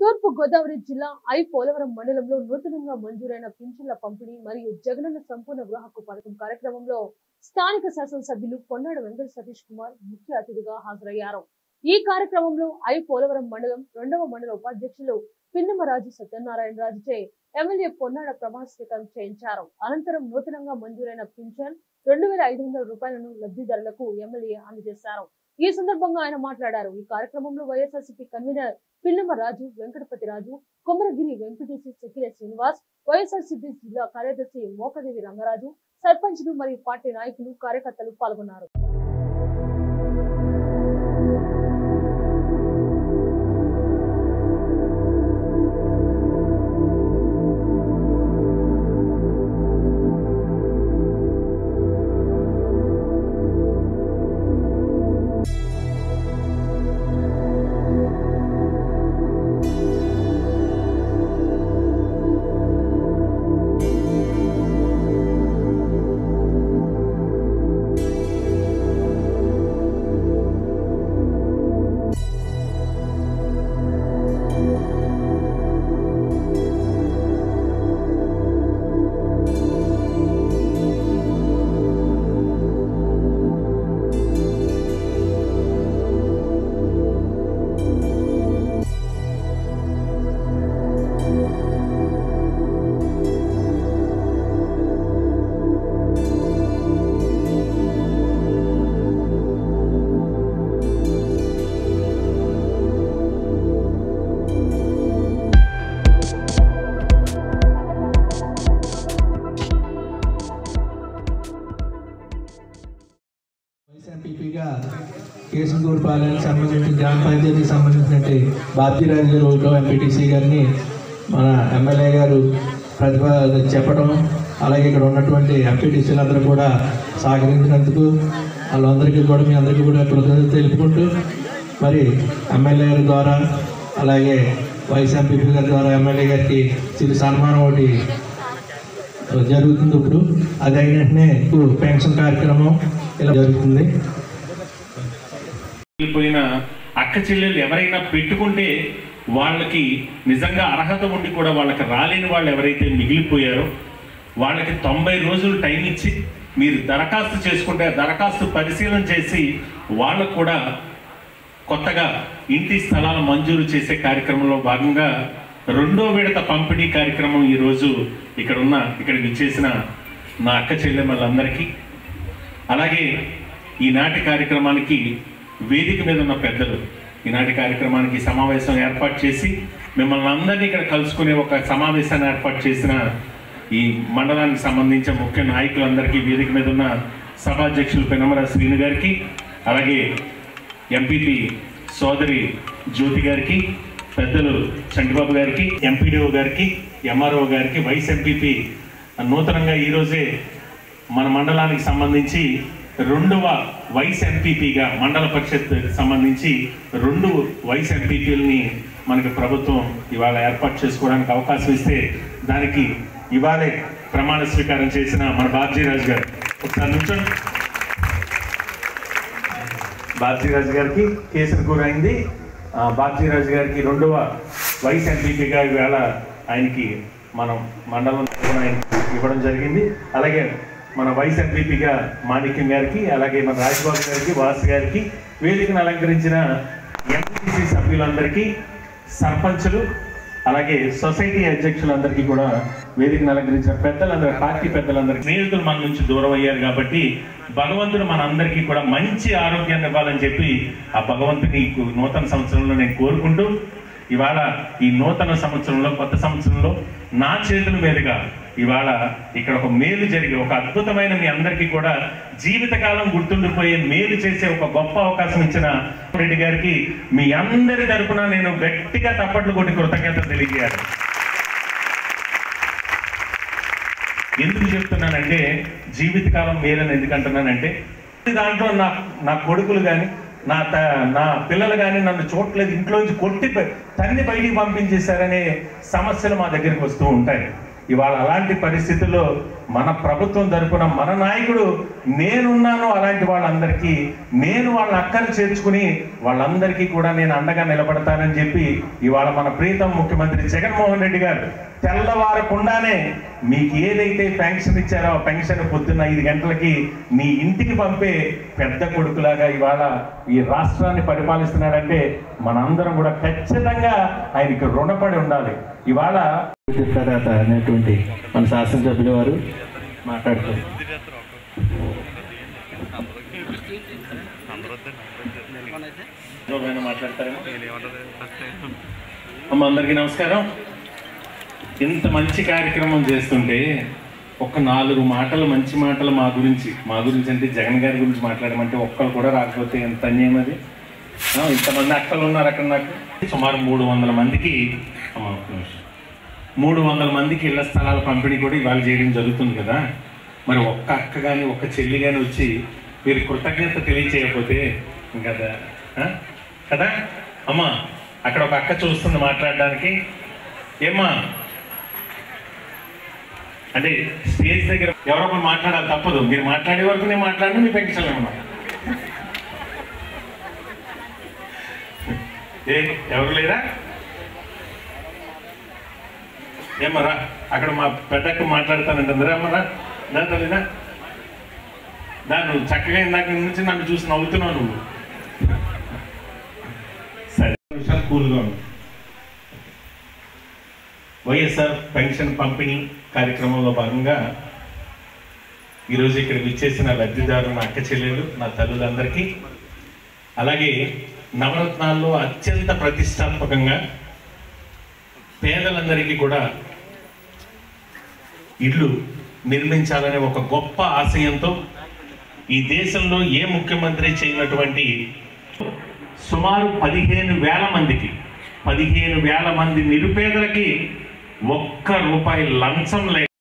తూర్పు గోదావరి జిల్లా ఐ పోలవరం మండలంలో నూతనంగా మంజూరైన పింఛన్ల పంపిణీ మరియు జగనన్న సంపూర్ణ గృహ హక్కు పథకం కార్యక్రమంలో స్థానిక శాసనసభ్యులు పొన్నాడు వెంకట సతీష్ కుమార్ ముఖ్య అతిథిగా హాజరయ్యారు ఈ కార్యక్రమంలో ఐ పోలవరం మండలం రెండవ మండల ఉపాధ్యక్షులు పిన్నమరాజు సత్యనారాయణ రాజుచే ఎమ్మెల్యే పొన్నాడ ప్రమాణ స్వీకారం చేయించారు అనంతరం నూతనంగా మంజూరైన పింఛన్ రెండు వేల ఐదు వందల రూపాయలను లబ్ధిదారులకు ఎమ్మెల్యే అందజేశారు ఈ సందర్భంగా ఆయన మాట్లాడారు ఈ కార్యక్రమంలో YSRCP convener Pillama Raju Venkatapathi Raju Komaragiri Venkatesi Sekkire Srinivas YSRCP జిల్లా కార్యదర్శి మోకదేవి రంగరాజు సర్పంచ్లు మరియు పార్టీ నాయకులు కార్యకర్తలు పాల్గొన్నారు వైస్ ఎంపీపీగా కేసుగూరుపాలెనికి సంబంధించిన గ్రామ పంచాయతీకి సంబంధించినట్టు బాబ్జీరాజు గారు ఒకటో ఎంపీటీసీ గారిని మన ఎమ్మెల్యే గారు ప్రతిభ చెప్పడం అలాగే ఇక్కడ ఉన్నటువంటి ఎంపీటీసీలందరూ కూడా సహకరించినందుకు వాళ్ళందరికీ కూడా మీ అందరికీ కూడా కృతజ్ఞతలు తెలుపుకుంటూ మరి ఎమ్మెల్యే గారి ద్వారా అలాగే వైస్ ఎంపీపీ గారి ద్వారా ఎమ్మెల్యే గారికి చిరు సన్మానం ఒకటి జరుగుతుంది ఇప్పుడు అది అయిన వెంటనే ఇప్పుడు పెన్షన్ కార్యక్రమం ఇలా జరుగుతుంది వెళ్ళిపోయిన అక్క చెల్లెలు ఎవరైనా పెట్టుకుంటే వాళ్ళకి నిజంగా అర్హత ఉండి కూడా వాళ్ళకి రాలేని వాళ్ళు ఎవరైతే మిగిలిపోయారో వాళ్ళకి తొంభై రోజులు టైం ఇచ్చి మీరు దరఖాస్తు చేసుకుంటే ఆ దరఖాస్తు పరిశీలన చేసి వాళ్ళకు కూడా కొత్తగా ఇంటి స్థలాల మంజూరు చేసే కార్యక్రమంలో భాగంగా రెండో విడత పంపిణీ కార్యక్రమం ఈరోజు ఇక్కడ ఉన్న ఇక్కడ విచ్చేసిన నా అక్క చెల్లెమ్మలందరికీ అలాగే ఈనాటి కార్యక్రమానికి వేదిక మీద ఉన్న పెద్దలు ఈనాటి కార్యక్రమానికి సమావేశం ఏర్పాటు చేసి మిమ్మల్ని అందరినీ ఇక్కడ కలుసుకునే ఒక సమావేశాన్ని ఏర్పాటు చేసిన ఈ మండలానికి సంబంధించిన ముఖ్య నాయకులందరికీ వేదిక మీద ఉన్న సభాధ్యక్షులు పెనమర శ్రీను గారికి అలాగే ఎంపీపీ సోదరి జ్యోతి గారికి పెద్దలు చంటిబాబు గారికి ఎంపీడీఓ గారికి ఎంఆర్ఓ గారికి వైస్ ఎంపీపీ నూతనంగా ఈరోజే మన మండలానికి సంబంధించి రెండవ వైస్ ఎంపీపీగా మండల పరిషత్ సంబంధించి రెండు వైస్ ఎంపీపీలని మనకి ప్రభుత్వం ఇవాళ ఏర్పాటు చేసుకోవడానికి అవకాశం ఇస్తే దానికి ఇవాళే ప్రమాణ స్వీకారం చేసిన మన బాబ్జీరాజు గారు ఒకసారి నుంచోండి బాబ్జీరాజు గారికి కేసుకు గురైంది ఆ, బాబ్జీరాజు గారికి రెండవ వైస్ ఎంపీపీగా ఈవేళ ఆయనకి మనం మండలం తరపున ఆయనకి ఇవ్వడం జరిగింది అలాగే మన వైస్ ఎంపీపీగా మాణిక్యం గారికి అలాగే మన రాజ్బాబు గారికి వాసు గారికి వేదికను అలంకరించిన ఎంపీసీ సభ్యులందరికీ సర్పంచులు అలాగే సొసైటీ అధ్యక్షులందరికీ కూడా వేదికను అలంకరించిన పెద్దలందరూ పార్టీ పెద్దలందరికీ స్నేహితులు మన నుంచి దూరం అయ్యారు కాబట్టి భగవంతుడు మన అందరికీ కూడా మంచి ఆరోగ్యాన్ని ఇవ్వాలని చెప్పి ఆ భగవంతుని ఈ నూతన సంవత్సరంలో నేను కోరుకుంటూ ఇవాళ ఈ నూతన సంవత్సరంలో కొత్త సంవత్సరంలో నా చేతుల మీదుగా ఇవాళ ఇక్కడ ఒక మేలు జరిగి ఒక అద్భుతమైన మీ అందరికీ కూడా జీవితకాలం గుర్తుండిపోయే మేలు చేసే ఒక గొప్ప అవకాశం ఇచ్చిన రెడ్డి గారికి మీ అందరి తరపున నేను గట్టిగా తప్పట్లు కొట్టి కృతజ్ఞత తెలియజేయాలి ఎందుకు చెప్తున్నానంటే జీవితకాలం మేలని ఎందుకు అంటున్నానంటే దాంట్లో నా నా కొడుకులు కానీ నా త నా పిల్లలు కానీ నన్ను చూడలేదు ఇంట్లోంచి కొట్టి ప- తన్ని బయటికి పంపించేశారనే సమస్యలు మా దగ్గరికి వస్తూ ఉంటాయి ఇవాళ అలాంటి పరిస్థితుల్లో మన ప్రభుత్వం తరపున మన నాయకుడు నేనున్నాను అలాంటి వాళ్ళందరికీ నేను వాళ్ళ అక్కలు చేర్చుకుని వాళ్ళందరికీ కూడా నేను అండగా నిలబడతానని చెప్పి ఇవాళ మన ప్రీతం ముఖ్యమంత్రి జగన్మోహన్ రెడ్డి గారు తెల్లవారకుండానే మీకు ఏదైతే పెన్షన్ ఇచ్చారో ఆ పెన్షన్ పొద్దున్న ఐదు గంటలకి మీ ఇంటికి పంపే పెద్ద కొడుకులాగా ఇవాళ ఈ రాష్ట్రాన్ని పరిపాలిస్తున్నాడంటే మనందరం కూడా ఖచ్చితంగా ఆయనకి రుణపడి ఉండాలి ఇవాళ తర్వాత అనేటువంటి మన శాసనసభ్యుల వారు మాట్లాడుతారు ఎవరైనా మాట్లాడతారేమో అమ్మ అందరికీ నమస్కారం ఇంత మంచి కార్యక్రమం చేస్తుంటే ఒక నాలుగు మాటలు మంచి మాటలు మా గురించి మా గురించి అంటే జగన్ గారి గురించి మాట్లాడమంటే ఒక్కరు కూడా రాకపోతే ఎంత అన్యాయం అది ఆ, ఇంతమంది అక్కలు ఉన్నారు అక్కడ నాకు సుమారు మూడు వందల మందికి అమ్మ ఒక్క నిమిషం. మూడు వందల మందికి ఇళ్ల స్థలాల పంపిణీ కూడా ఇవాళ చేయడం జరుగుతుంది కదా మరి ఒక్క అక్క కానీ ఒక్క చెల్లి కానీ వచ్చి మీరు కృతజ్ఞత తెలియచేయకపోతే ఇంకా దా- ఆ? కదా అమ్మా అక్కడ ఒక అక్క చూస్తుంది మాట్లాడడానికి ఏమ్మా అంటే స్టేజ్ దగ్గర ఎవరో ఒకరు మాట్లాడాలి తప్పదు మీరు మాట్లాడే వరకు నేను మాట్లాడినా మీ పెంచాలి అనమాట ఏ ఎవరు లేరా ఏమరా అక్కడ మా పెద్దక్క మాట్లాడతానంటుంది రా అమ్మరా దాంతో లేదా దాన్ని నువ్వు చక్కగా ఇందాక నుంచి నన్ను చూసి నవ్వుతున్నావు నువ్వు సరే నిమిషాలు కూల్గా ఉంది వైఎస్ఆర్ పెన్షన్ పంపిణీ కార్యక్రమంలో భాగంగా ఈరోజు ఇక్కడ విచ్చేసిన లబ్ధిదారులు నా అక్క చెల్లెలు నా తల్లులందరికీ అలాగే నవరత్నాల్లో అత్యంత ప్రతిష్టాత్మకంగా పేదలందరికీ కూడా ఇళ్ళు నిర్మించాలనే ఒక గొప్ప ఆశయంతో ఈ దేశంలో ఏ ముఖ్యమంత్రి చేయనటువంటి సుమారు పదిహేను వేల మందికి పదిహేను వేల మంది నిరుపేదలకి ఒక్క రూపాయి లంచం లేక